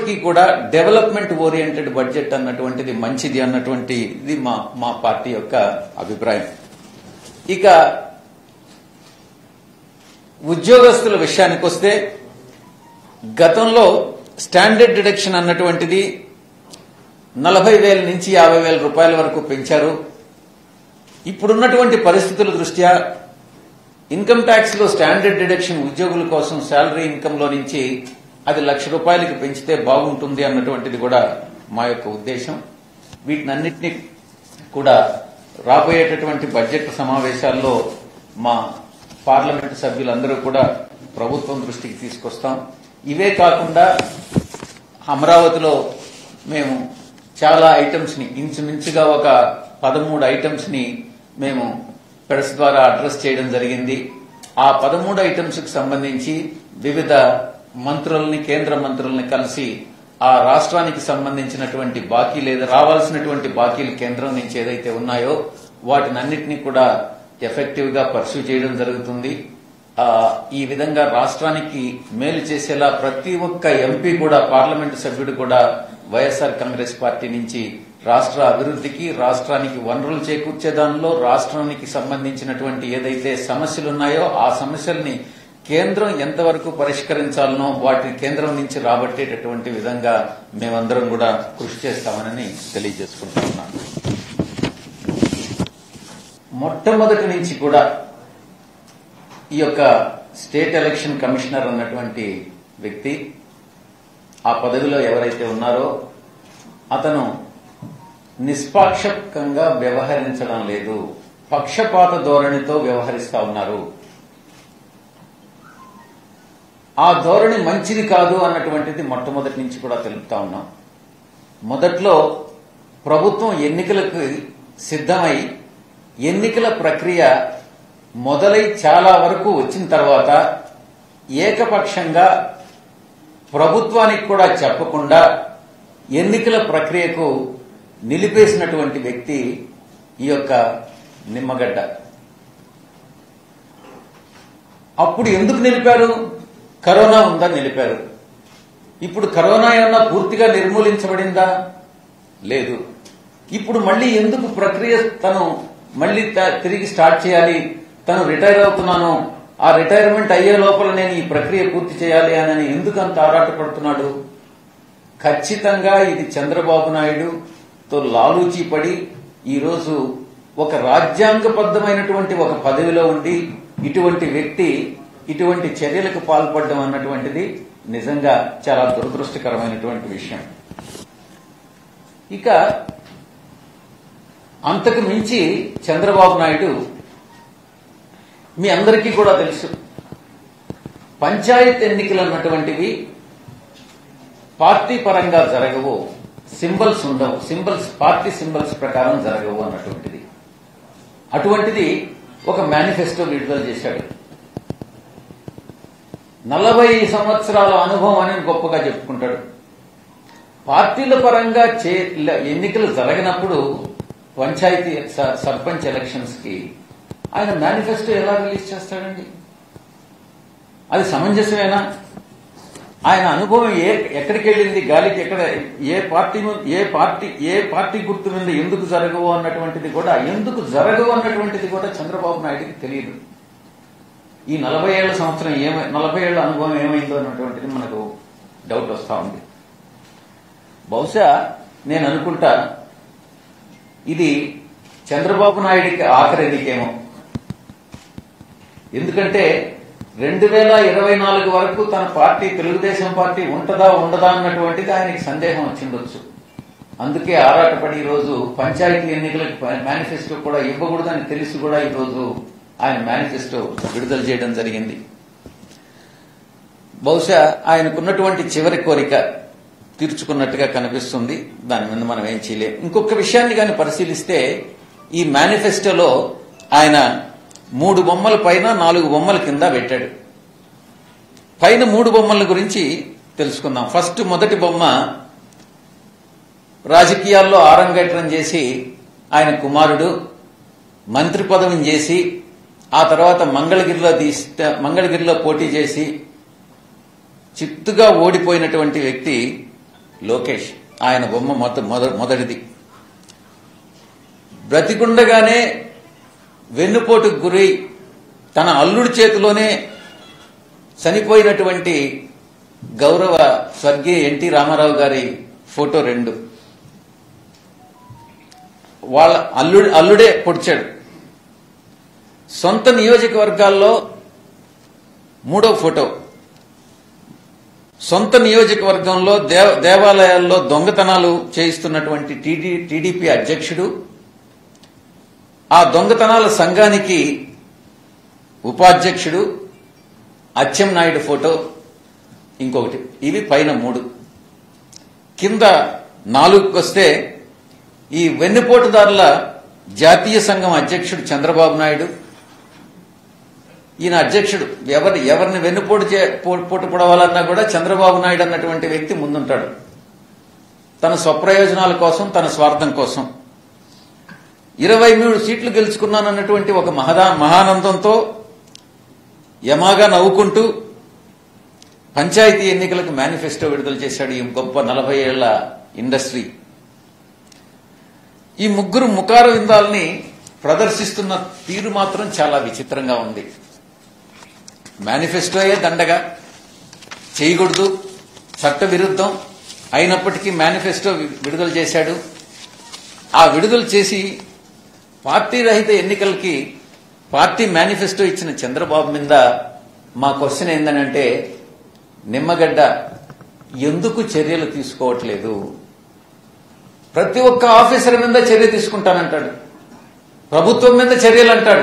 ఇప్పటికీ కూడా development oriented budget అన్నటువంటిది మంచిది అన్నటువంటి ఇది మా మా పార్టీ యొక్క అభిప్రాయం ఇక ఉద్యోగస్తుల విషయానికి వస్తే గతంలో స్టాండర్డ్ డిడక్షన్ అన్నటువంటిది నలభై వేల నుంచి యాభై వేల రూపాయల వరకు పెంచారు ఇప్పుడున్నటువంటి పరిస్థితుల దృష్ట్యా ఇన్కమ్ ట్యాక్స్ లో స్టాండర్డ్ డిడక్షన్ ఉద్యోగుల కోసం శాలరీ ఇన్కమ్ లో నుంచి అది లక్ష రూపాయలకి పెంచితే బాగుంటుంది అన్నటువంటిది కూడా మా యొక్క ఉద్దేశం వీటినన్నిటినీ కూడా రాబోయేటటువంటి బడ్జెట్ సమావేశాల్లో మా పార్లమెంటు సభ్యులందరూ కూడా ప్రభుత్వం దృష్టికి తీసుకొస్తాం ఇవే కాకుండా అమరావతిలో మేము చాలా ఐటమ్స్ ని ఇంచుమించుగా ఒక పదమూడు ఐటమ్స్ ని మేము ప్రెస్ ద్వారా అడ్రస్ చేయడం జరిగింది ఆ పదమూడు ఐటమ్స్ కి సంబంధించి వివిధ మంత్రుల్ని కేంద్ర మంత్రుల్ని కలిసి ఆ రాష్ట్రానికి సంబంధించినటువంటి బాకీ లేదా రావాల్సినటువంటి బాకీలు కేంద్రం నుంచి ఏదైతే ఉన్నాయో వాటినన్నిటినీ కూడా ఎఫెక్టివ్ గా పర్సూ చేయడం జరుగుతుంది ఆ, ఈ విధంగా రాష్ట్రానికి మేలు చేసేలా ప్రతి ఒక్క ఎంపీ కూడా పార్లమెంటు సభ్యుడు కూడా వైఎస్ఆర్ కాంగ్రెస్ పార్టీ నుంచి రాష్ట్ర అభివృద్ధికి రాష్ట్రానికి వనరులు చేకూర్చే దానిలో రాష్ట్రానికి సంబంధించినటువంటి ఏదైతే సమస్యలు ఉన్నాయో ఆ సమస్యల్ని కేంద్రం ఎంతవరకు పరిష్కరించాలనో వాటిని కేంద్రం నుంచి రాబట్టేటటువంటి విధంగా మేమందరం కూడా కృషి చేస్తామని తెలియజేసుకుంటా ఉన్నాను మొట్టమొదటి నుంచి కూడా ఈ యొక్క స్టేట్ ఎలక్షన్ కమిషనర్ అన్నటువంటి వ్యక్తి ఆ పదవిలో ఎవరైతే ఉన్నారో అతను నిష్పాక్షకంగా వ్యవహరించడం లేదు పక్షపాత ధోరణితో వ్యవహరిస్తా ఉన్నారు ఆ ధోరణి మంచిది కాదు అన్నటువంటిది మొట్టమొదటి నుంచి కూడా తెలుపుతా ఉన్నాం మొదట్లో ప్రభుత్వం ఎన్నికలకు సిద్ధమై ఎన్నికల ప్రక్రియ మొదలై చాలా వరకు వచ్చిన తర్వాత ఏకపక్షంగా ప్రభుత్వానికి కూడా చెప్పకుండా ఎన్నికల ప్రక్రియకు నిలిపేసినటువంటి వ్యక్తి ఈ యొక్క నిమ్మగడ్డ అప్పుడు ఎందుకు నిలిపారు కరోనా ఉందని నిలిపారు ఇప్పుడు కరోనా ఏమన్నా పూర్తిగా నిర్మూలించబడిందా లేదు ఇప్పుడు మళ్ళీ ఎందుకు ప్రక్రియ తను మళ్ళీ త- తిరిగి స్టార్ట్ చేయాలి తను రిటైర్ అవుతున్నాను ఆ రిటైర్మెంట్ అయ్యే లోపల నేను ఈ ప్రక్రియ పూర్తి చేయాలి అని ఎందుకు అంత ఆరాటపడుతున్నాడు ఖచ్చితంగా ఇది చంద్రబాబు నాయుడుతో లాలూచీ పడి ఈరోజు ఒక రాజ్యాంగబద్ధమైనటువంటి ఒక పదవిలో ఉండి ఇటువంటి వ్యక్తి ఇటువంటి చర్యలకు పాల్పడడం అన్నటువంటిది నిజంగా చాలా దురదృష్టకరమైనటువంటి విషయం ఇక అంతకు మించి చంద్రబాబు నాయుడు మీ అందరికీ కూడా తెలుసు పంచాయత్ ఎన్నికలు అన్నటువంటివి పార్టీ పరంగా జరగవు సింబల్స్ ఉండవు సింబల్స్ పార్టీ సింబల్స్ ప్రకారం జరగవు అన్నటువంటిది అటువంటిది ఒక మేనిఫెస్టో విడుదల చేశాడు నలభై సంవత్సరాల అనుభవం అని గొప్పగా చెప్పుకుంటాడు పార్టీల పరంగా చే ఎన్నికలు జరగనప్పుడు పంచాయతీ స- సర్పంచ్ ఎలక్షన్స్ కి ఆయన మేనిఫెస్టో ఎలా రిలీజ్ చేస్తాడండి అది సమంజసమేనా ఆయన అనుభవం ఏ ఎక్కడికి వెళ్ళింది గాలికి ఎక్కడ ఏ పార్టీ ము- ఏ పార్టీ ఏ పార్టీ గుర్తు మీద ఎందుకు జరగవు అన్నటువంటిది కూడా ఎందుకు జరగవు అన్నటువంటిది కూడా చంద్రబాబు నాయుడికి తెలియదు ఈ నలభై ఏళ్ల సంవత్సరం ఏమై నలభై ఏళ్ల అనుభవం ఏమైందో అన్నటువంటిది మనకు డౌట్ వస్తా ఉంది బహుశా నేను అనుకుంటా ఇది చంద్రబాబు నాయుడికి ఆఖరి ఎన్నికేమో ఎందుకంటే రెండు వేల ఇరవై నాలుగు వరకు తన పార్టీ తెలుగుదేశం పార్టీ ఉంటదా ఉండదా అన్నటువంటిది ఆయనకి సందేహం వచ్చిండొచ్చు అందుకే ఆరాటపడి ఈ రోజు పంచాయతీ ఎన్నికలకు మేనిఫెస్టో కూడా ఇవ్వకూడదని తెలిసి కూడా ఈ రోజు ఆయన మేనిఫెస్టో విడుదల చేయడం జరిగింది బహుశా ఆయనకున్నటువంటి చివరి కోరిక తీర్చుకున్నట్టుగా కనిపిస్తుంది దాని మీద మనం ఏం చేయలేం ఇంకొక విషయాన్ని కానీ పరిశీలిస్తే ఈ మేనిఫెస్టోలో ఆయన మూడు బొమ్మల పైన నాలుగు బొమ్మల కింద పెట్టాడు పైన మూడు బొమ్మల గురించి తెలుసుకుందాం ఫస్ట్ మొదటి బొమ్మ రాజకీయాల్లో ఆరంగేట్రం చేసి ఆయన కుమారుడు మంత్రి పదవిని చేసి ఆ తర్వాత మంగళగిరిలో తీస్తే మంగళగిరిలో పోటీ చేసి చిత్తుగా ఓడిపోయినటువంటి వ్యక్తి లోకేష్ ఆయన బొమ్మ మొద మొద- మొదటిది బ్రతికుండగానే వెన్నుపోటుకు గురై తన అల్లుడి చేతిలోనే చనిపోయినటువంటి గౌరవ స్వర్గీయ ఎన్టీ రామారావు గారి ఫోటో రెండు వాళ్ళ అల్లుడు అల్లుడే పొడిచాడు సొంత నియోజకవర్గాల్లో మూడో ఫోటో సొంత నియోజకవర్గంలో దేవ దేవాలయాల్లో దొంగతనాలు చేయిస్తున్నటువంటి టీడీ టీడీపీ అధ్యక్షుడు ఆ దొంగతనాల సంఘానికి ఉపాధ్యక్షుడు అచ్చెం నాయుడు ఫోటో ఇంకొకటి ఇవి పైన మూడు కింద నాలుగుకి వస్తే ఈ వెన్నుపోటుదారుల జాతీయ సంఘం అధ్యక్షుడు చంద్రబాబు నాయుడు ఈయన అధ్యక్షుడు ఎవరి ఎవరిని వెన్నుపోటు చే పో- పోటు పొడవాలన్నా కూడా చంద్రబాబు నాయుడు అన్నటువంటి వ్యక్తి ముందుంటాడు తన స్వప్రయోజనాల కోసం తన స్వార్థం కోసం ఇరవై మూడు సీట్లు గెలుచుకున్నానన్నటువంటి ఒక మహదా మహానందంతో యమాగా నవ్వుకుంటూ పంచాయతీ ఎన్నికలకు మేనిఫెస్టో విడుదల చేశాడు ఈ గొప్ప నలభై ఏళ్ల ఇండస్ట్రీ ఈ ముగ్గురు ముఖార విందాల్ని ప్రదర్శిస్తున్న తీరు మాత్రం చాలా విచిత్రంగా ఉంది మేనిఫెస్టోయే దండగా చేయకూడదు చట్ట విరుద్ధం అయినప్పటికీ మేనిఫెస్టో వి- విడుదల చేశాడు ఆ విడుదల చేసి పార్టీ రహిత ఎన్నికలకి పార్టీ మేనిఫెస్టో ఇచ్చిన చంద్రబాబు మీద మా క్వశ్చన్ ఏందనంటే నిమ్మగడ్డ ఎందుకు చర్యలు తీసుకోవట్లేదు ప్రతి ఒక్క ఆఫీసర్ మీద చర్య తీసుకుంటానంటాడు ప్రభుత్వం మీద చర్యలు అంటాడు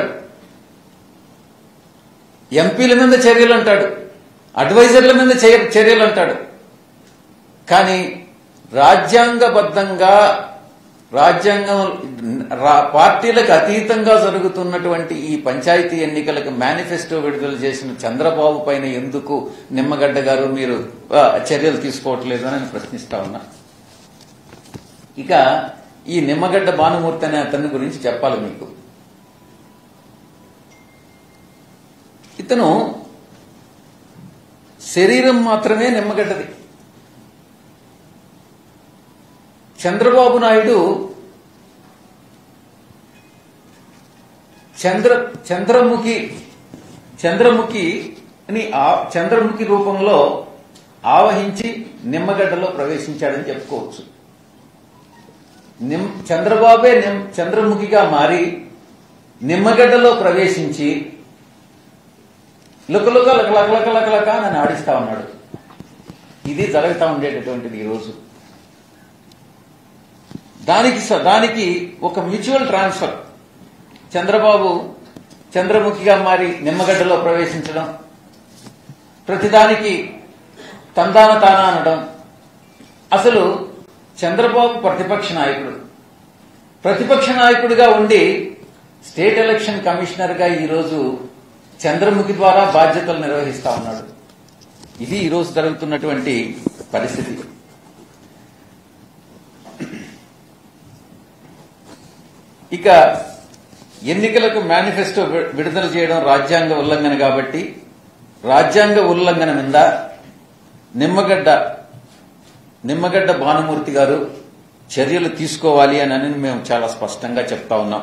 ఎంపీల మీద చర్యలు అంటాడు అడ్వైజర్ల మీద చర్య- చర్యలు అంటాడు కానీ రాజ్యాంగబద్ధంగా రాజ్యాంగం రా- పార్టీలకు అతీతంగా జరుగుతున్నటువంటి ఈ పంచాయతీ ఎన్నికలకు మేనిఫెస్టో విడుదల చేసిన చంద్రబాబు పైన ఎందుకు నిమ్మగడ్డ గారు మీరు ఆ, చర్యలు తీసుకోవట్లేదు అని నేను ప్రశ్నిస్తా ఉన్నా ఇక ఈ నిమ్మగడ్డ భానుమూర్తి అనే అతని గురించి చెప్పాలి మీకు ఇతను శరీరం మాత్రమే నిమ్మగడ్డది చంద్రబాబు నాయుడు చంద్ర చంద్రముఖి చంద్రముఖి అని ఆ- చంద్రముఖి రూపంలో ఆవహించి నిమ్మగడ్డలో ప్రవేశించాడని చెప్పుకోవచ్చు నిమ్ చంద్రబాబే నిమ్ చంద్రముఖిగా మారి నిమ్మగడ్డలో ప్రవేశించి లుకలుక లకలక లకలక నన్ను ఆడిస్తా ఉన్నాడు ఇది జరుగుతూ ఉండేటటువంటిది ఈరోజు దానికి స- దానికి ఒక మ్యూచువల్ ట్రాన్స్ఫర్ చంద్రబాబు చంద్రముఖిగా మారి నిమ్మగడ్డలో ప్రవేశించడం ప్రతిదానికి తందాన తానా అనడం అసలు చంద్రబాబు ప్రతిపక్ష నాయకుడు ప్రతిపక్ష నాయకుడిగా ఉండి స్టేట్ ఎలక్షన్ కమిషనర్ గా ఈరోజు చంద్రముఖి ద్వారా బాధ్యతలు నిర్వహిస్తా ఉన్నాడు ఇది ఈరోజు జరుగుతున్నటువంటి పరిస్థితి ఇక ఎన్నికలకు మేనిఫెస్టో వి- విడుదల చేయడం రాజ్యాంగ ఉల్లంఘన కాబట్టి రాజ్యాంగ ఉల్లంఘన మీద నిమ్మగడ్డ నిమ్మగడ్డ భానుమూర్తి గారు చర్యలు తీసుకోవాలి అని అని మేము చాలా స్పష్టంగా చెప్తా ఉన్నాం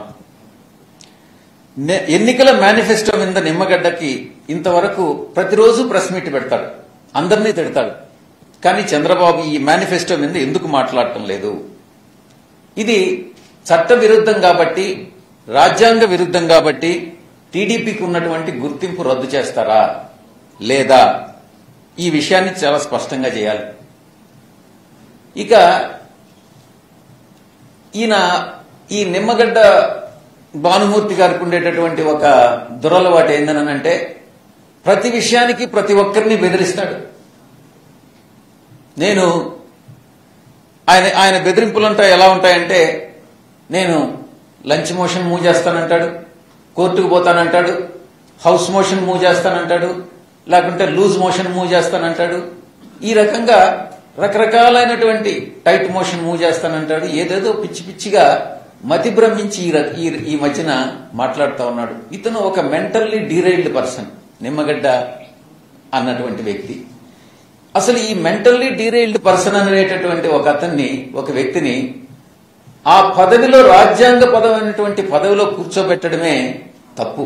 నె- ఎన్నికల మేనిఫెస్టో మీద నిమ్మగడ్డకి ఇంతవరకు ప్రతిరోజు ప్రెస్ మీట్ పెడతాడు అందరినీ తిడతాడు కానీ చంద్రబాబు ఈ మేనిఫెస్టో మీద ఎందుకు మాట్లాడటం లేదు ఇది చట్ట విరుద్ధం కాబట్టి రాజ్యాంగ విరుద్ధం కాబట్టి టీడీపీకి ఉన్నటువంటి గుర్తింపు రద్దు చేస్తారా లేదా ఈ విషయాన్ని చాలా స్పష్టంగా చేయాలి ఇక ఈయన ఈ నిమ్మగడ్డ భానుమూర్తి గారికి ఉండేటటువంటి ఒక దురలవాటు ఏందనంటే ప్రతి విషయానికి ప్రతి ఒక్కరిని బెదిరిస్తాడు నేను ఆయన ఆయన బెదిరింపులంతా ఎలా ఉంటాయంటే నేను లంచ్ మోషన్ మూవ్ చేస్తానంటాడు కోర్టుకు పోతానంటాడు హౌస్ మోషన్ మూవ్ చేస్తానంటాడు లేకుంటే లూజ్ మోషన్ మూవ్ చేస్తానంటాడు ఈ రకంగా రకరకాలైనటువంటి టైట్ మోషన్ మూవ్ చేస్తానంటాడు ఏదేదో పిచ్చి పిచ్చిగా మతి భ్రమించి ఈ ర- ఈ ఈ మధ్యన మాట్లాడుతూ ఉన్నాడు ఇతను ఒక మెంటల్లీ డీరైల్డ్ పర్సన్ నిమ్మగడ్డ అన్నటువంటి వ్యక్తి అసలు ఈ మెంటల్లీ డీరైల్డ్ పర్సన్ అనేటటువంటి ఒక అతన్ని ఒక వ్యక్తిని ఆ పదవిలో రాజ్యాంగ పదమైనటువంటి పదవిలో కూర్చోబెట్టడమే తప్పు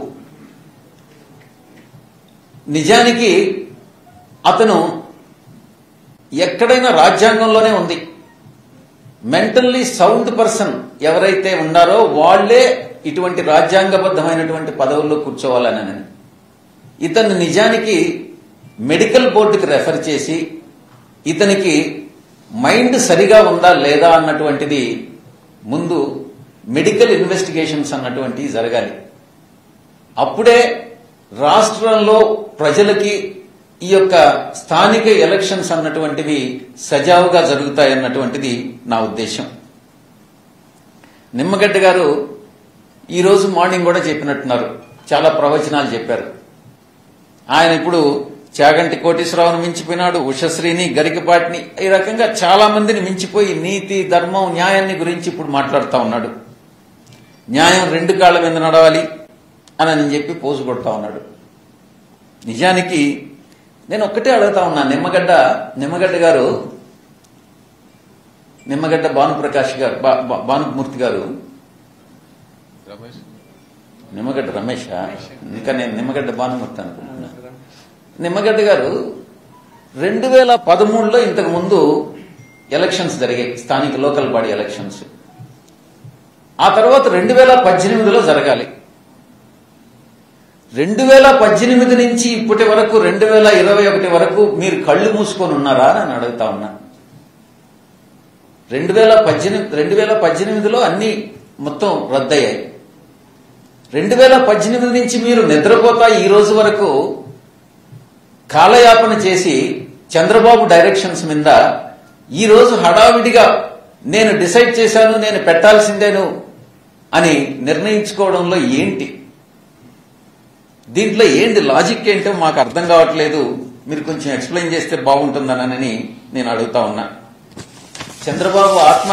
నిజానికి అతను ఎక్కడైనా రాజ్యాంగంలోనే ఉంది మెంటల్లీ సౌండ్ పర్సన్ ఎవరైతే ఉన్నారో వాళ్లే ఇటువంటి రాజ్యాంగబద్ధమైనటువంటి పదవుల్లో కూర్చోవాలని ఇతను నిజానికి మెడికల్ బోర్డుకి రెఫర్ చేసి ఇతనికి మైండ్ సరిగా ఉందా లేదా అన్నటువంటిది ముందు మెడికల్ ఇన్వెస్టిగేషన్స్ అన్నటువంటివి జరగాలి అప్పుడే రాష్ట్రంలో ప్రజలకి ఈ యొక్క స్థానిక ఎలక్షన్స్ అన్నటువంటివి సజావుగా జరుగుతాయన్నటువంటిది నా ఉద్దేశం నిమ్మగడ్డ గారు ఈరోజు మార్నింగ్ కూడా చెప్పినట్టున్నారు చాలా ప్రవచనాలు చెప్పారు ఆయన ఇప్పుడు చాగంటి కోటేశ్వరరావును మించిపోయినాడు ఉషశ్రీని గరికపాటిని ఈ రకంగా చాలా మందిని మించిపోయి నీతి ధర్మం న్యాయాన్ని గురించి ఇప్పుడు మాట్లాడుతూ ఉన్నాడు న్యాయం రెండు కాళ్ళ మీద నడవాలి అని అని చెప్పి పోజు కొడతా ఉన్నాడు నిజానికి నేను ఒక్కటే అడుగుతా ఉన్నా నిమ్మగడ్డ నిమ్మగడ్డ గారు నిమ్మగడ్డ భానుప్రకాష్ గారు బా- బా- భానుమూర్తి గారు రమేష్ నిమ్మగడ్డ రమేష్ ఇంకా నేను నిమ్మగడ్డ భానుమూర్తి అనుకుంటున్నా నిమ్మగడ్డ గారు రెండు వేల పదమూడులో ఇంతకు ముందు ఎలక్షన్స్ జరిగాయి స్థానిక లోకల్ బాడీ ఎలక్షన్స్ ఆ తర్వాత రెండు వేల పద్దెనిమిదిలో జరగాలి రెండు వేల పద్దెనిమిది నుంచి ఇప్పటి వరకు రెండు వేల ఇరవై ఒకటి వరకు మీరు కళ్ళు మూసుకొని ఉన్నారా అని అడుగుతా ఉన్నా రెండు వేల పద్దెనిమిది రెండు వేల పద్దెనిమిదిలో అన్ని మొత్తం రద్దయ్యాయి రెండు వేల పద్దెనిమిది నుంచి మీరు నిద్రపోతా ఈ రోజు వరకు కాలయాపన చేసి చంద్రబాబు డైరెక్షన్స్ మీద ఈ రోజు హడావిడిగా నేను డిసైడ్ చేశాను నేను పెట్టాల్సిందేను అని నిర్ణయించుకోవడంలో ఏంటి దీంట్లో ఏంటి లాజిక్ ఏంటో మాకు అర్థం కావట్లేదు మీరు కొంచెం ఎక్స్ప్లెయిన్ చేస్తే బాగుంటుందనని నేను అడుగుతా ఉన్నా చంద్రబాబు ఆత్మ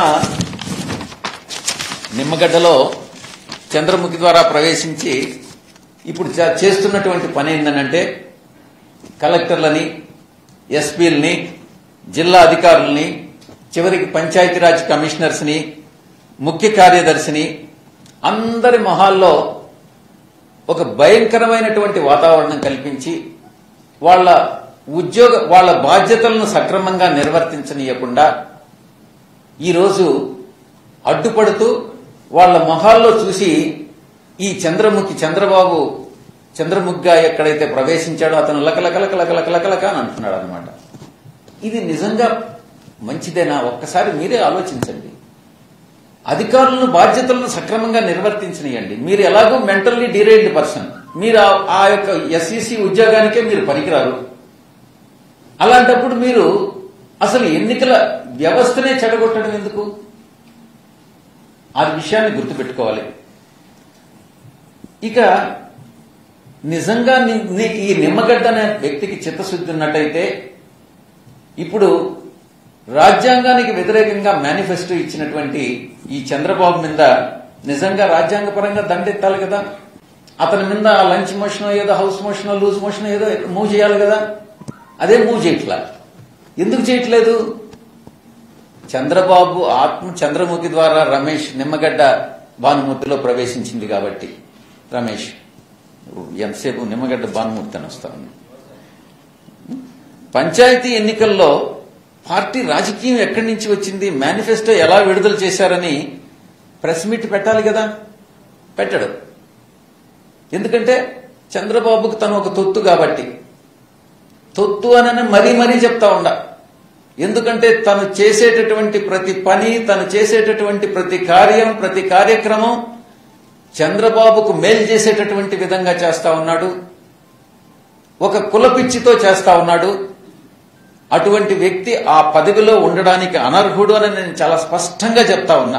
నిమ్మగడ్డలో చంద్రముఖి ద్వారా ప్రవేశించి ఇప్పుడు చే- చేస్తున్నటువంటి పని ఏంటంటే కలెక్టర్లని ఎస్పీలని జిల్లా అధికారులని చివరికి పంచాయతీరాజ్ కమిషనర్స్ని ముఖ్య కార్యదర్శిని అందరి మొహాల్లో ఒక భయంకరమైనటువంటి వాతావరణం కల్పించి వాళ్ళ ఉద్యోగ వాళ్ళ బాధ్యతలను సక్రమంగా నిర్వర్తించనీయకుండా ఈరోజు అడ్డుపడుతూ వాళ్ళ మొహాల్లో చూసి ఈ చంద్రముఖి చంద్రబాబు చంద్రముఖిగా ఎక్కడైతే ప్రవేశించాడో అతను లకలకలక లకలకలక అని అంటున్నాడు అనమాట ఇది నిజంగా మంచిదేనా ఒక్కసారి మీరే ఆలోచించండి అధికారులను బాధ్యతలను సక్రమంగా నిర్వర్తించనియండి మీరు ఎలాగో మెంటల్లీ డిరైల్డ్ పర్సన్ మీరు ఆ- ఆ యొక్క ఎస్ఈసి ఉద్యోగానికే మీరు పనికిరారు అలాంటప్పుడు మీరు అసలు ఎన్నికల వ్యవస్థనే చెడగొట్టడం ఎందుకు ఆ విషయాన్ని గుర్తుపెట్టుకోవాలి ఇక నిజంగా ని- నీకు ఈ నిమ్మగడ్డ అనే వ్యక్తికి చిత్తశుద్ధి ఉన్నట్టయితే ఇప్పుడు రాజ్యాంగానికి వ్యతిరేకంగా మేనిఫెస్టో ఇచ్చినటువంటి ఈ చంద్రబాబు మీద నిజంగా రాజ్యాంగపరంగా దండెత్తాలి కదా అతని మీద ఆ లంచ్ మోషన్ ఏదో హౌస్ మోషన్ లూజ్ మోషన్ ఏదో మూవ్ చేయాలి కదా అదే మూవ్ చేయట్లా ఎందుకు చేయట్లేదు చంద్రబాబు ఆత్మ చంద్రముఖి ద్వారా రమేష్ నిమ్మగడ్డ భానుమూర్తిలో ప్రవేశించింది కాబట్టి రమేష్ ఎంతసేపు నిమ్మగడ్డ భానుమూర్తి అని వస్తా ఉన్నా పంచాయతీ ఎన్నికల్లో పార్టీ రాజకీయం ఎక్కడి నుంచి వచ్చింది మేనిఫెస్టో ఎలా విడుదల చేశారని ప్రెస్ మీట్ పెట్టాలి కదా పెట్టడు ఎందుకంటే చంద్రబాబుకు తను ఒక తొత్తు కాబట్టి తొత్తు అని మరీ మరీ చెప్తా ఉండ ఎందుకంటే తను చేసేటటువంటి ప్రతి పని తను చేసేటటువంటి ప్రతి కార్యం ప్రతి కార్యక్రమం చంద్రబాబుకు మేలు చేసేటటువంటి విధంగా చేస్తా ఉన్నాడు ఒక కులపిచ్చితో చేస్తా ఉన్నాడు అటువంటి వ్యక్తి ఆ పదవిలో ఉండడానికి అనర్హుడు అని నేను చాలా స్పష్టంగా చెప్తా ఉన్నా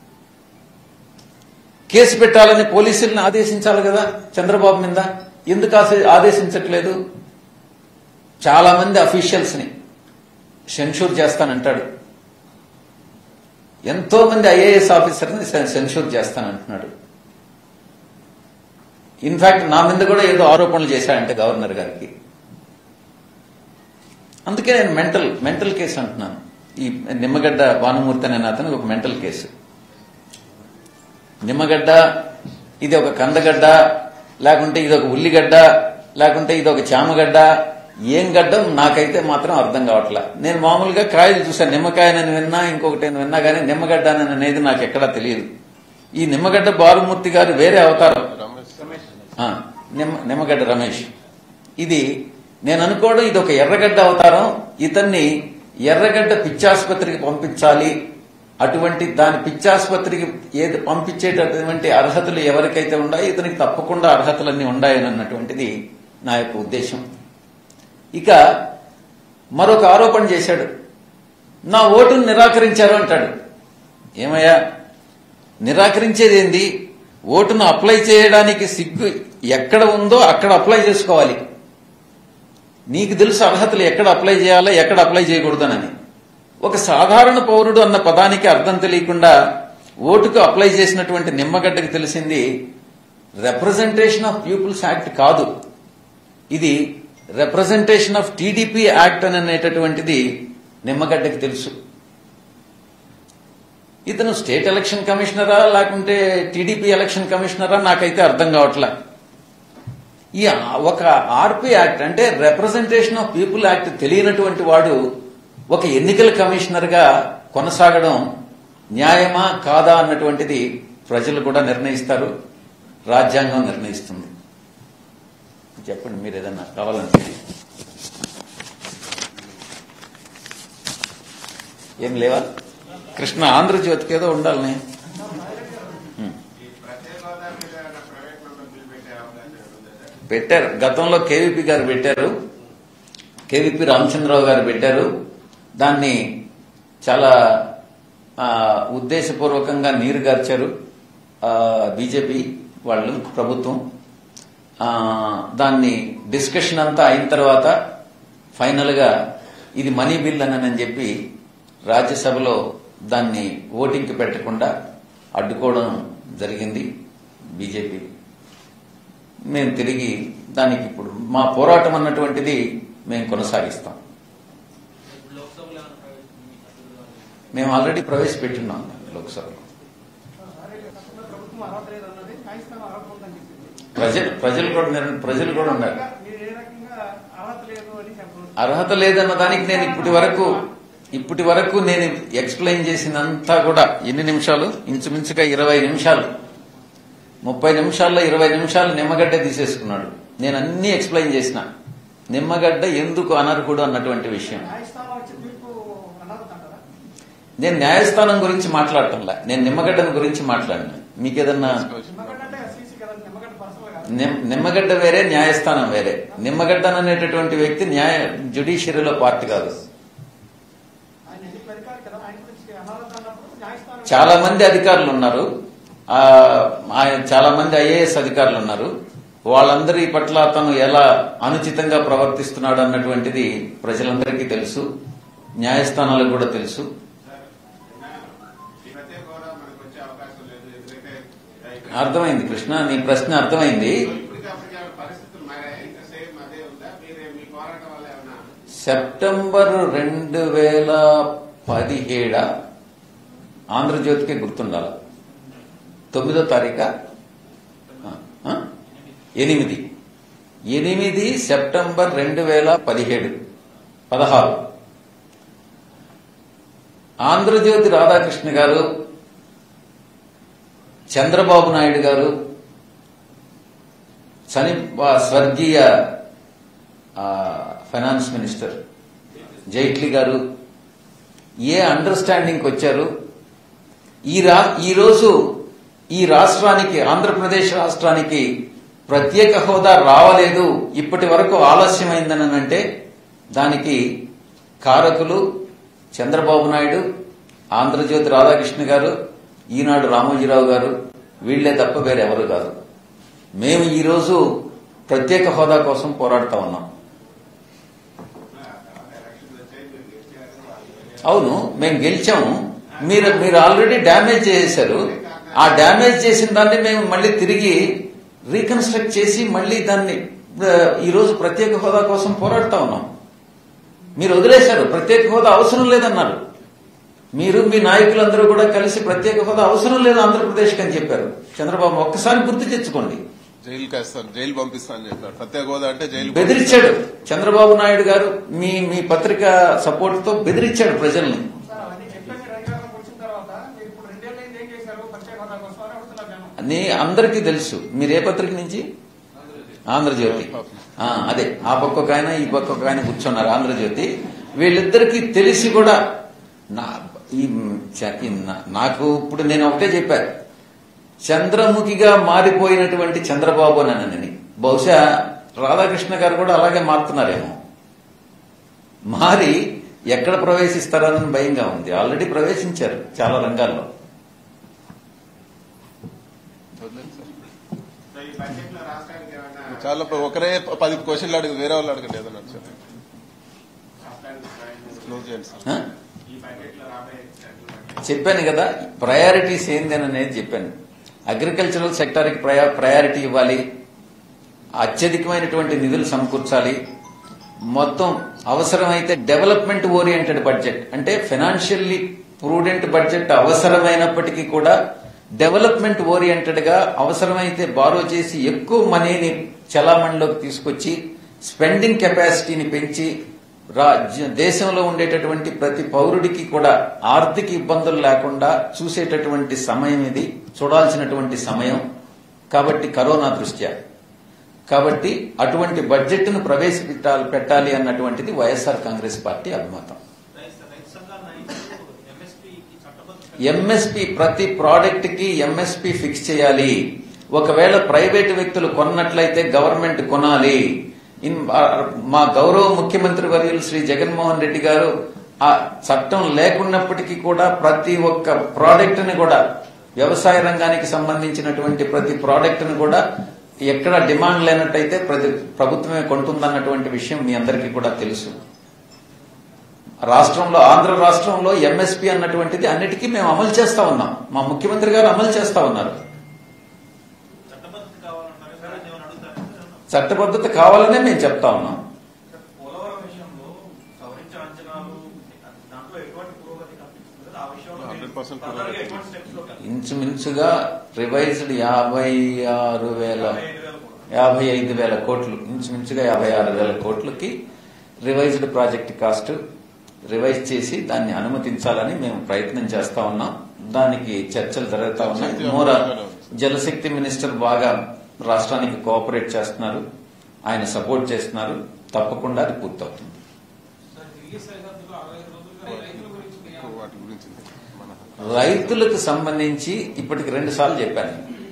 కేసు పెట్టాలని పోలీసుల్ని ఆదేశించాలి కదా చంద్రబాబు మీద ఎందుకు ఆశ- ఆదేశించట్లేదు చాలా మంది అఫీషియల్స్ ని సెన్షూర్ చేస్తానంటాడు ఎంతో మంది ఐఏఎస్ ఆఫీసర్ని సె- సెన్షూర్ చేస్తానంటున్నాడు ఇన్ఫాక్ట్ నా మీద కూడా ఏదో ఆరోపణలు చేశాడంటే గవర్నర్ గారికి అందుకే నేను మెంటల్ మెంటల్ కేసు అంటున్నాను ఈ నిమ్మగడ్డ భానుమూర్తి అనే అతనికి ఒక మెంటల్ కేసు నిమ్మగడ్డ ఇది ఒక కందగడ్డ లేకుంటే ఇది ఒక ఉల్లిగడ్డ లేకుంటే ఇది ఒక చామగడ్డ ఏం గడ్డం నాకైతే మాత్రం అర్థం కావట్లా నేను మామూలుగా కాయలు చూసాను నిమ్మకాయనని విన్నా ఇంకొకటి అని విన్నా కానీ నిమ్మగడ్డ అని అనేది నాకు ఎక్కడా తెలియదు ఈ నిమ్మగడ్డ బాలుమూర్తి గారు వేరే అవతారం రమేష్ ఆ, నిమ్మ నిమ్మగడ్డ రమేష్ ఇది నేను అనుకోవడం ఇది ఒక ఎర్రగడ్డ అవతారం ఇతన్ని ఎర్రగడ్డ పిచ్చాసుపత్రికి పంపించాలి అటువంటి దాని పిచ్చాసుపత్రికి ఏది పంపించేటటువంటి అర్హతలు ఎవరికైతే ఉన్నాయో ఇతనికి తప్పకుండా అర్హతలన్నీ ఉన్నాయని అన్నటువంటిది నా యొక్క ఉద్దేశం ఇక మరొక ఆరోపణ చేశాడు నా ఓటును నిరాకరించారు అంటాడు ఏమయ్యా నిరాకరించేది ఏంది ఓటును అప్లై చేయడానికి సిగ్గు ఎక్కడ ఉందో అక్కడ అప్లై చేసుకోవాలి నీకు తెలుసు అర్హతలు ఎక్కడ అప్లై చేయాలో ఎక్కడ అప్లై చేయకూడదనని ఒక సాధారణ పౌరుడు అన్న పదానికి అర్థం తెలియకుండా ఓటుకు అప్లై చేసినటువంటి నిమ్మగడ్డకి తెలిసింది రిప్రజెంటేషన్ ఆఫ్ పీపుల్స్ యాక్ట్ కాదు ఇది రిప్రజెంటేషన్ ఆఫ్ టీడీపీ యాక్ట్ అని అనేటటువంటిది నిమ్మగడ్డకి తెలుసు ఇతను స్టేట్ ఎలక్షన్ కమిషనరా లేకుంటే టీడీపీ ఎలక్షన్ కమిషనరా నాకైతే అర్థం కావట్లా ఈ ఆ- ఒక ఆర్పీ యాక్ట్ అంటే రిప్రజెంటేషన్ ఆఫ్ పీపుల్ యాక్ట్ తెలియనటువంటి వాడు ఒక ఎన్నికల కమిషనర్ గా కొనసాగడం న్యాయమా కాదా అన్నటువంటిది ప్రజలు కూడా నిర్ణయిస్తారు రాజ్యాంగం నిర్ణయిస్తుంది చెప్పండి మీరు ఏదన్నా కావాలంటే ఏం లేవా కృష్ణ ఆంధ్రజ్యోతికి ఏదో ఉండాలని పెట్టారు గతంలో కేవీపీ గారు పెట్టారు కేవీపీ రామచంద్రరావు గారు పెట్టారు దాన్ని చాలా ఆ, ఉద్దేశపూర్వకంగా నీరు గార్చారు బీజేపీ వాళ్ళు ప్రభుత్వం ఆ, దాన్ని డిస్కషన్ అంతా అయిన తర్వాత ఫైనల్ గా ఇది మనీ బిల్ అని చెప్పి రాజ్యసభలో దాన్ని ఓటింగ్కి పెట్టకుండా అడ్డుకోవడం జరిగింది బీజేపీ మేము తిరిగి దానికి ఇప్పుడు మా పోరాటం అన్నటువంటిది మేము కొనసాగిస్తాం మేము ఆల్రెడీ ప్రవేశపెట్టున్నాం లోక్సభలో ప్రభుత్వం అర్హత లేదన్నది న్యాయస్థానం అర్హత ఉందని చెప్పింది ప్రజలు ప్రజలు కూడా నిర్- ప్రజలు కూడా ఉన్నారు మీరు ఏ రకంగా అర్హత లేదు అని చెప్పవచ్చు అర్హత లేదన్న దానికి నేను ఇప్పటి వరకు ఇప్పటి వరకు నేను ఎక్స్ప్లెయిన్ చేసినంతా కూడా ఎన్ని నిమిషాలు ఇంచుమించుగా ఇరవై నిమిషాలు ముప్పై నిమిషాల్లో ఇరవై నిమిషాలు నిమ్మగడ్డ తీసేసుకున్నాడు నేను అన్ని ఎక్స్ప్లెయిన్ చేసిన నిమ్మగడ్డ ఎందుకు అనర్హుడు అన్నటువంటి విషయం న్యాయస్థానం వచ్చే తీర్పు అనర్హత అంటారా నేను న్యాయస్థానం గురించి మాట్లాడటంలా నేను నిమ్మగడ్డను గురించి మాట్లాడిన మీకేదన్నా నిమ్మగడ్డ అంటే ఎస్సీసీ కదా నిమ్మగడ్డ పర్సనల్ కాదు నిమ్- నిమ్మగడ్డ వేరే న్యాయస్థానం వేరే నిమ్మగడ్డ అనేటటువంటి వ్యక్తి న్యాయ జ్యుడిషియరీలో పార్టీ కాదు ఆయన ఎన్నికల అధికారి కదా ఆయన గురించి అనర్హత అన్నప్పుడు న్యాయస్థానం చాలా మంది అధికారులు ఉన్నారు ఆ, ఆయన చాలా మంది ఐఏఎస్ అధికారులు ఉన్నారు వాళ్ళందరి పట్ల అతను ఎలా అనుచితంగా ప్రవర్తిస్తున్నాడు అన్నటువంటిది ప్రజలందరికీ తెలుసు న్యాయస్థానాలకు కూడా తెలుసు ఈ ప్రత్యేక హోదా మనకు వచ్చే అవకాశం లేదు ఎందుకంటే అర్థమైంది కృష్ణ నీ ప్రశ్న అర్థమైంది ఇప్పటికప్పటికే పరిస్థితులు మారాయి ఇంకా సేమ్ అదే ఉందా మీరు మీ పోరాటం వల్ల ఏమన్నా సెప్టెంబర్ రెండు వేల పదిహేడ ఆంధ్రజ్యోతికి గుర్తుండాలి తొమ్మిదో తారీఖు ఎనిమిది ఎనిమిది సెప్టెంబర్ రెండు వేల పదిహేడు పదహారు ఆంధ్రజ్యోతి రాధాకృష్ణ గారు చంద్రబాబు నాయుడు గారు చని స్వర్గీయ ఆ, ఫైనాన్స్ మినిస్టర్ జైట్లీ గారు ఏ అండర్స్టాండింగ్కి వచ్చారు ఈ రా ఈరోజు ఈ రాష్ట్రానికి ఆంధ్రప్రదేశ్ రాష్ట్రానికి ప్రత్యేక హోదా రావలేదు ఇప్పటి వరకు ఆలస్యమైందని అంటే దానికి కారకులు చంద్రబాబు నాయుడు ఆంధ్రజ్యోతి రాధాకృష్ణ గారు ఈనాడు రామోజీరావు గారు వీళ్లే తప్ప వేరెవరు కాదు మేము ఈరోజు ప్రత్యేక హోదా కోసం పోరాడుతా ఉన్నాం అవును మేము గెలిచాము మీరు మీరు ఆల్రెడీ డ్యామేజ్ చేశారు ఆ డ్యామేజ్ చేసిన దాన్ని మేము మళ్ళీ తిరిగి రీకన్స్ట్రక్ట్ చేసి మళ్ళీ దాన్ని ఆ, ఈ రోజు ప్రత్యేక హోదా కోసం పోరాడుతా ఉన్నాం మీరు వదిలేశారు ప్రత్యేక హోదా అవసరం లేదన్నారు మీరు మీ నాయకులందరూ కూడా కలిసి ప్రత్యేక హోదా అవసరం లేదు ఆంధ్రప్రదేశ్కి అని చెప్పారు చంద్రబాబు ఒక్కసారి గుర్తు తెచ్చుకోండి జైలుకి వేస్తాను జైలు పంపిస్తాను అని చెప్పారు ప్రత్యేక హోదా అంటే జైలు బెదిరించాడు చంద్రబాబు నాయుడు గారు మీ మీ పత్రిక సపోర్ట్ తో బెదిరించాడు ప్రజల్ని సార్ అవన్నీ చెప్పే మీరు అధికారంలోకి వచ్చిన తర్వాత మీరు ఇప్పుడు రెండేళ్ళు అయింది ఏం చేశారు ప్రత్యేక హోదా కోసం అని అడుగుతున్నారు జనం అని అందరికీ తెలుసు మీరు ఏ పత్రిక నుంచి ఆంధ్రజ్యోతి ఆ, అదే ఆ పక్క ఒక ఆయన ఈ పక్క ఒక ఆయన కూర్చున్నారు ఆంధ్రజ్యోతి వీళ్ళిద్దరికీ తెలిసి కూడా నా ఈ చ- ఈ నా- నాకు ఇప్పుడు నేను ఒకటే చెప్పాను చంద్రముఖిగా మారిపోయినటువంటి చంద్రబాబు అని బహుశా రాధాకృష్ణ గారు కూడా అలాగే మారుతున్నారేమో మారి ఎక్కడ ప్రవేశిస్తారని భయంగా ఉంది ఆల్రెడీ ప్రవేశించారు చాలా రంగాల్లో వదిలేండి సార్. సో ఈ బడ్జెట్ లో రాష్ట్రానికి ఏమైనా చాలా ప- ఒకరే ప- పది క్వశ్చన్లు అడిగి వేరే వాళ్ళు అడగండి ఏదన్నా సార్ రాష్ట్రానికి ప్రయోజనం క్లోజ్ చేయండి సార్ ఆ? ఈ బడ్జెట్ లో రాబోయే ఖర్చులు చెప్పాను కదా ప్రయారిటీస్ ఏంది అని అనేది చెప్పాను అగ్రికల్చరల్ సెక్టార్కి ప్రయా ప్రయారిటీ ఇవ్వాలి అత్యధికమైనటువంటి నిధులు సమకూర్చాలి మొత్తం అవసరమైతే డెవలప్మెంట్ ఓరియంటెడ్ బడ్జెట్ అంటే ఫైనాన్షియల్లీ ప్రూడెంట్ బడ్జెట్ అవసరమైనప్పటికీ కూడా డెవలప్మెంట్ ఓరియంటెడ్ గా అవసరమైతే బారో చేసి ఎక్కువ మనీని చలామణిలోకి తీసుకొచ్చి స్పెండింగ్ కెపాసిటీని పెంచి రాజ్య దేశంలో ఉండేటటువంటి ప్రతి పౌరుడికి కూడా ఆర్థిక ఇబ్బందులు లేకుండా చూసేటటువంటి సమయం ఇది చూడాల్సినటువంటి సమయం కాబట్టి కరోనా దృష్ట్యా కాబట్టి అటువంటి బడ్జెట్ ను ప్రవేశపెట్టాలి పెట్టాలి అన్నటువంటిది వైఎస్ఆర్ కాంగ్రెస్ పార్టీ అభిమతం ఎంఎస్పి ప్రతి ప్రోడక్ట్ కి ఎంఎస్పి ఫిక్స్ చేయాలి ఒకవేళ ప్రైవేటు వ్యక్తులు కొన్నట్లయితే గవర్నమెంట్ కొనాలి ఇన్- ఆ, మా గౌరవ ముఖ్యమంత్రి వర్యులు శ్రీ జగన్మోహన్ రెడ్డి గారు ఆ చట్టం లేకున్నప్పటికీ కూడా ప్రతి ఒక్క ప్రోడక్ట్ ని కూడా వ్యవసాయ రంగానికి సంబంధించినటువంటి ప్రతి ప్రోడక్ట్ ని కూడా ఎక్కడ డిమాండ్ లేనట్టయితే ప్రతి ప్రభుత్వమే కొంటుందన్నటువంటి విషయం మీ అందరికీ కూడా తెలుసు రాష్ట్రంలో ఆంధ్ర రాష్ట్రంలో ఎంఎస్పీ అన్నటువంటిది అన్నిటికీ మేము అమలు చేస్తా ఉన్నాం మా ముఖ్యమంత్రి గారు అమలు చేస్తా ఉన్నారు చట్టబద్ధత కావాలనే మేము చెప్తా ఉన్నాం పోలవరం విషయంలో సవరించ అంచనాలు దాంట్లో ఎటువంటి పురోగతి కనిపిస్తుంది కదా, ఆ విషయంలో మీరు 100% తొందరగా పురోగతి. ఎటువంటి steps లో కనిపిస్తుంది? ఇంచుమించుగా రివైజ్డ్ యాభై ఆరు వేల యాభై ఐదు వేల కోట్లు. యాభై ఐదు వేల కోట్లు ఇంచుమించుగా యాభై ఆరు వేల కోట్లకి రివైజ్డ్ ప్రాజెక్ట్ కాస్ట్ రివైజ్ చేసి దాన్ని అనుమతించాలని మేము ప్రయత్నం చేస్తా ఉన్నాం దానికి చర్చలు జరుగుతా ఉన్నాయి మోర జలశక్తి మినిస్టర్ బాగా రాష్ట్రానికి కోఆపరేట్ చేస్తున్నారు ఆయన సపోర్ట్ చేస్తున్నారు తప్పకుండా అది పూర్తవుతుంది సార్ ఢిల్లీ సరిహద్దులో అరవై ఐదు రోజులుగా ఈ రైతుల గురించి మీ ఎక్కువ వాటి గురించి మన రైతులకు సంబంధించి ఇప్పటికి రెండు సార్లు చెప్పాను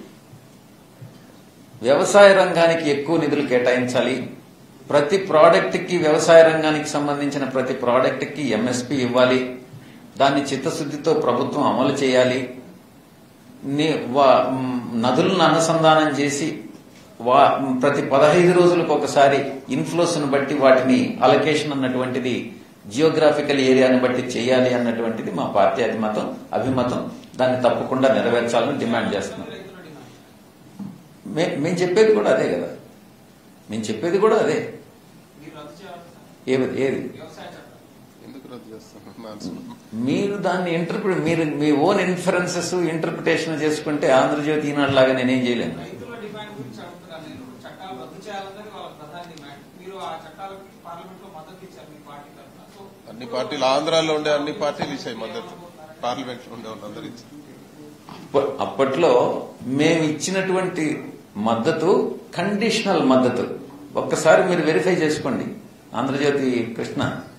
వ్యవసాయ రంగానికి ఎక్కువ నిధులు కేటాయించాలి ప్రతి ప్రోడక్ట్ కి వ్యవసాయ రంగానికి సంబంధించిన ప్రతి ప్రోడక్ట్ కి ఎంఎస్పి ఇవ్వాలి దాన్ని చిత్తశుద్ధితో ప్రభుత్వం అమలు చేయాలి ని- వా- మ్, నదులను అనుసంధానం చేసి వా ప్రతి పదహైదు రోజులకు ఒకసారి ఇన్ఫ్లోస్ ను బట్టి వాటిని అలొకేషన్ అన్నటువంటిది జియోగ్రాఫికల్ ఏరియాని బట్టి చేయాలి అన్నటువంటిది మా పార్టీ అభిమతం అభిమతం దాన్ని తప్పకుండా నెరవేర్చాలని డిమాండ్ చేస్తున్నాం మే- మేము చెప్పేది కూడా అదే కదా మేము చెప్పేది కూడా అదే మీరు రద్దు చేయాలి సార్ ఏది ఏది వ్యవసాయ చట్టం ఎందుకు రద్దు చేస్తాను నా- మీరు దాన్ని ఇంటర్ప్రిట్ మీరు మీ ఓన్ ఇన్ఫరెన్సెస్ ఇంటర్ప్రిటేషన్ చేసుకుంటే ఆంధ్రజ్యోతి ఈనాడు లాగా నేనేం చేయలేను రైతుల డిమాండ్ గురించి అడుగుతున్నాను నేను చట్టాలు రద్దు చేయాలన్నది వాళ్ళ ప్రధాన డిమాండ్ మీరు ఆ చట్టాలకు పార్లమెంట్ లో మద్దతు ఇచ్చారు మీ పార్టీ తరఫున సో అన్ని పార్టీలు ఆంధ్రాలో ఉండే అన్ని పార్టీలు ఇచ్చాయి మద్దతు పార్లమెంట్ లో ఉండే వాళ్ళందరూ ఇచ్చారు అప్ప- అప్పట్లో మేము ఇచ్చినటువంటి మద్దతు కండిషనల్ మద్దతు ఒక్కసారి మీరు వెరిఫై చేసుకోండి ఆంధ్రజ్యోతి కృష్ణ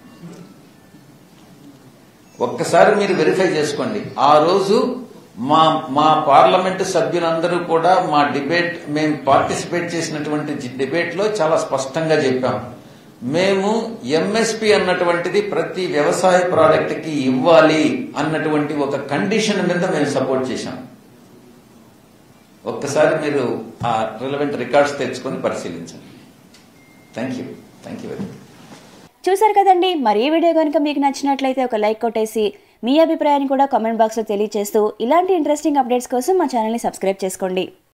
ఒక్కసారి మీరు వెరిఫై చేసుకోండి ఆ రోజు మా మా పార్లమెంటు సభ్యులందరూ కూడా మా డిబేట్ మేము పార్టిసిపేట్ చేసినటువంటి డిబేట్ లో చాలా స్పష్టంగా చెప్పాం మేము ఎంఎస్పి అన్నటువంటిది ప్రతి వ్యవసాయ ప్రోడక్ట్ కి ఇవ్వాలి అన్నటువంటి ఒక కండిషన్ మీద మేము సపోర్ట్ చేశాం ఒక్కసారి మీరు ఆ రిలవెంట్ రికార్డ్స్ తెచ్చుకొని పరిశీలించండి thank you thank you very much చూసారు కదండి మరి ఈ వీడియో కనుక మీకు నచ్చినట్లయితే ఒక లైక్ కొట్టేసి మీ అభిప్రాయాన్ని కూడా కామెంట్ బాక్స్లో తెలియజేస్తూ ఇలాంటి ఇంట్రెస్టింగ్ అప్డేట్స్ కోసం మా ఛానల్ని సబ్స్క్రైబ్ చేసుకోండి